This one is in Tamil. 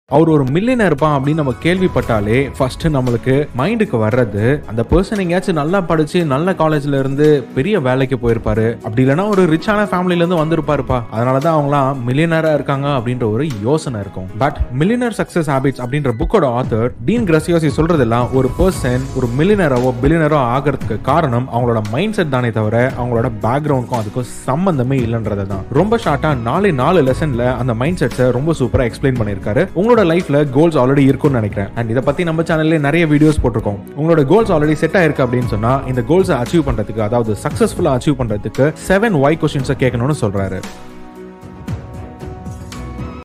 அவர் ஒரு மில்லியனர் இருப்பான் அப்படின்னு நம்ம கேள்விப்பட்டாலே ஃபர்ஸ்ட் நம்மளுக்கு மைண்டுக்கு வர்றது அந்த பர்சன் எங்கேயாச்சும் நல்லா படிச்சு நல்ல காலேஜ்ல இருந்து பெரிய வேலைக்கு போயிருப்பாரு அப்படி இல்லைன்னா ஒரு ரிச்சான ஃபேமிலில இருந்து வந்திருப்பாருப்பா அதனாலதான் அவங்களாம் மில்லியனரா இருக்காங்க அப்படின்ற ஒரு யோசனை இருக்கும் பட் மில்லியனர் சக்சஸ் ஹேபிட்ஸ் அப்படின்ற புக்கோட ஆத்தர் டீன் கிரசியோசி சொல்றதெல்லாம் ஒரு பர்சன் ஒரு மில்லியனரோ பில்லியனரோ ஆகிறதுக்கு காரணம் அவங்களோட மைண்ட் செட் தானே தவிர அவங்களோட பேக்ரவுண்டுக்கும் அதுக்கும் சம்பந்தமே இல்லைன்றது தான் ரொம்ப ஷார்ட்டா நாலு நாலு லெசன்ல அந்த மைண்ட் செட்ஸை ரொம்ப சூப்பரா எக்ஸ்பிளைன் பண்ணியிருக்காரு உங்களோட லைஃப்ல கோல்ஸ் ஆல்ரெடி இருக்கும்னு நினைக்கிறேன் அண்ட் இதை பத்தி நம்ம சேனல்ல நிறைய வீடியோஸ் போட்டிருக்கோம் உங்களோட கோல்ஸ் ஆல்ரெடி செட் ஆயிருக்கு அப்படின்னு சொன்னா இந்த கோல்ஸை அச்சீவ் பண்றதுக்கு அதாவது சக்சஸ்ஃபுல்லா அச்சீவ் பண்றதுக்கு செவன் ஒய் கொஸ்டின்ஸை கேட்கணும்னு சொல்றாரு